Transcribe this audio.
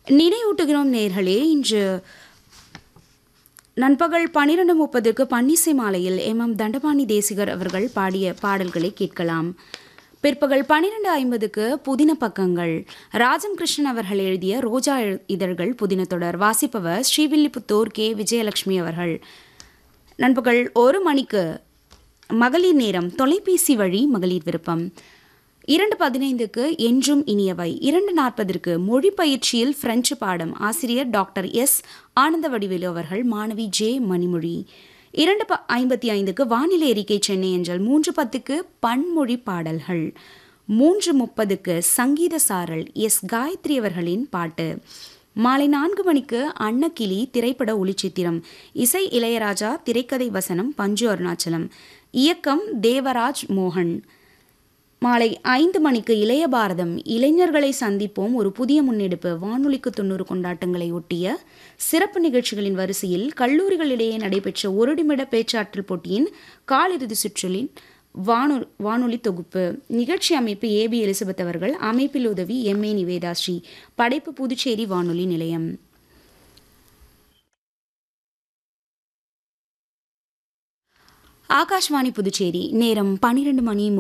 நினைவூட்டுகிறோம் நேர்களே இன்று நண்பகல் பன்னிரண்டு முப்பதுக்கு பன்னிசை மாலையில் எம் எம் தண்டபாணி தேசிகர் அவர்கள் பாடிய பாடல்களை கேட்கலாம் பிற்பகல் பன்னிரண்டு ஐம்பதுக்கு புதின பக்கங்கள் ராஜம் கிருஷ்ணன் அவர்கள் எழுதிய ரோஜா எழு- இதழ்கள் புதின தொடர் வாசிப்பவர் ஸ்ரீவில்லிபுத்தூர் கே விஜயலட்சுமி அவர்கள் நண்பகல் ஒரு மணிக்கு மகளிர் நேரம் தொலைபேசி வழி மகளிர் விருப்பம் இரண்டு பதினைந்துக்கு என்றும் இனியவை இரண்டு நாற்பதற்கு மொழி பயிற்சியில் பிரெஞ்சு பாடம் ஆசிரியர் டாக்டர் எஸ் ஆனந்த வடிவேலு அவர்கள் மாணவி ஜே மணிமொழி இரண்டு ப ஐம்பத்தி ஐந்துக்கு வானிலை அறிக்கை சென்னை என்றால் மூன்று பத்துக்கு பன்மொழி பாடல்கள் மூன்று முப்பதுக்கு சங்கீத சாரல் எஸ் காயத்ரி அவர்களின் பாட்டு மாலை நான்கு மணிக்கு அன்னக்கிளி திரைப்பட ஒளிச்சித்திரம் இசை இளையராஜா திரைக்கதை வசனம் பஞ்சு அருணாச்சலம் இயக்கம் தேவராஜ் மோகன் மாலை ஐந்து மணிக்கு இளைய பாரதம் இளைஞர்களை சந்திப்போம் ஒரு புதிய முன்னெடுப்பு வானொலிக்கு தொண்ணூறு கொண்டாட்டங்களை ஒட்டிய சிறப்பு நிகழ்ச்சிகளின் வரிசையில் கல்லூரிகளிடையே நடைபெற்ற ஒரு நிமிட பேச்சாற்றல் போட்டியின் காலிறுதி சுற்றிலின் வானொ வானொலி தொகுப்பு நிகழ்ச்சி அமைப்பு ஏபி எலிசபெத் அவர்கள் அமைப்பில் உதவி எம் ஏ நிவேதாஸ்ரீ படைப்பு புதுச்சேரி வானொலி நிலையம் ஆகாஷ்வாணி புதுச்சேரி நேரம் பன்னிரண்டு மணி